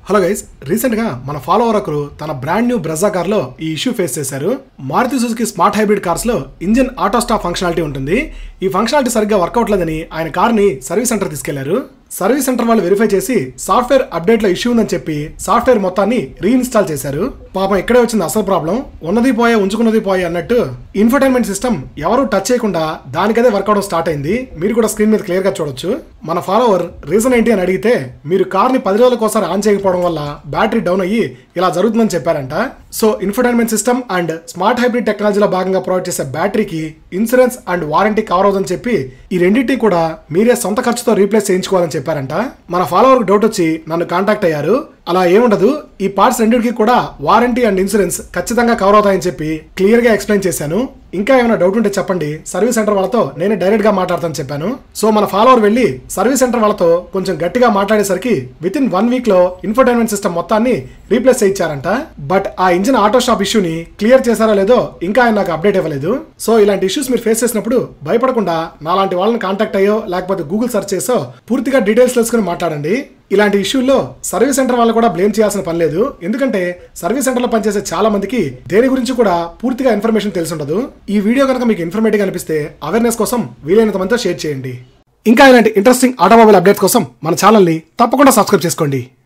hello guys recent గా మన follower ఒకరు తన బ్రాండ్ న్యూ బ్రెజా కార్ లో ఈ ఇష్యూ ఫేస్ చేశారు Maruti Suzuki smart hybrid cars లో ఇంజిన్ ఆటో స్టాప్ ఫంక్షనాలిటీ ఉంటుంది ఈ ఫంక్షనాలిటీ సరిగ్గా వర్కౌట్ లేదని ఆయన కార్ ని సర్వీస్ సెంటర్ తీసుకెళ్లారు సర్వీస్ సెంటర్ వాళ్ళు వెరిఫై చేసి సాఫ్ట్వేర్ అప్డేట్ లో ఇష్యూ ఉందని చెప్పి సాఫ్ట్వేర్ మొత్తాన్ని రీఇన్స్టాల్ చేశారు పాపం ఇక్కడే వచ్చింది అసలు ప్రాబ్లం ఉన్నది పోయే ఉంచుకున్నది పోయే అన్నట్టు ఇన్ఫర్టైన్మెంట్ సిస్టమ్ ఎవరు టచ్ చేయకుండా దానికదే వర్క్ అవడం స్టార్ట్ అయింది మీరు కూడా స్క్రీన్ మీద క్లియర్ గా చూడొచ్చు మన ఫాలోవర్ రీజన్ ఏంటి అని అడిగితే మీరు కార్ ని పది రోజులకు ఒకసారి ఆన్ చేయకపోవడం వల్ల బ్యాటరీ డౌన్ అయ్యి ఇలా జరుగుతుందని చెప్పారంట so infotainment system and smart hybrid టెక్నాలజీలో భాగంగా ప్రొవైడ్ చేసే బ్యాటరీకి ఇన్సూరెన్స్ అండ్ వారంటీ కవర్ అవుతుందని చెప్పి ఈ రెండింటిని కూడా మీరే సొంత ఖర్చుతో రీప్లేస్ చేయించుకోవాలని చెప్పారంట మన ఫాలోవర్ డౌట్ వచ్చి నన్ను కాంటాక్ట్ అయ్యారు అలా ఏముండదు ఈ పార్ట్స్ రెండింటికి కూడా వారంటీ అండ్ ఇన్సూరెన్స్ ఖచ్చితంగా కవర్ అవుతాయని చెప్పి క్లియర్ గా ఎక్స్ప్లెయిన్ చేశాను ఇంకా ఏమైనా డౌట్ ఉంటే చెప్పండి సర్వీస్ సెంటర్ వాళ్ళతో నేనే డైరెక్ట్ గా మాట్లాడతాను చెప్పాను సో మన ఫాలోవర్ వెళ్ళి సర్వీస్ సెంటర్ వాళ్ళతో కొంచెం గట్టిగా మాట్లాడేసరికి విత్ ఇన్ వన్ వీక్ లో ఇన్ఫర్టైన్మెంట్ సిస్టమ్ మొత్తాన్ని రీప్లేస్ చేయించారంట బట్ ఆ ఇంజిన్ ఆటో షాప్ ఇష్యూని క్లియర్ చేశారో లేదో ఇంకా ఆయన నాకు అప్డేట్ ఇవ్వలేదు సో ఇలాంటి ఇష్యూస్ మీరు ఫేస్ చేసినప్పుడు భయపడకుండా నాలాంటి వాళ్ళని కాంటాక్ట్ అయ్యో లేకపోతే గూగుల్ సెర్చ్ చేసో పూర్తిగా డీటెయిల్స్ తెలుసుకుని మాట్లాడండి ఇలాంటి ఇష్యూల్లో సర్వీస్ సెంటర్ వాళ్ళు కూడా బ్లేమ్ చేయాల్సిన పని లేదు ఎందుకంటే సర్వీస్ సెంటర్లో పనిచేసే చాలా మందికి దేని గురించి కూడా పూర్తిగా ఇన్ఫర్మేషన్ తెలిసి ఉండదు ఈ వీడియో కనుక మీకు ఇన్ఫర్మేటివ్ అనిపిస్తే అవేర్నెస్ కోసం వీలైనంత మందితో షేర్ చేయండి ఇంకా ఇలాంటి ఇంట్రెస్టింగ్ ఆటోమొబైల్ అప్డేట్స్ కోసం మన ఛానల్ని తప్పకుండా సబ్స్క్రైబ్ చేసుకోండి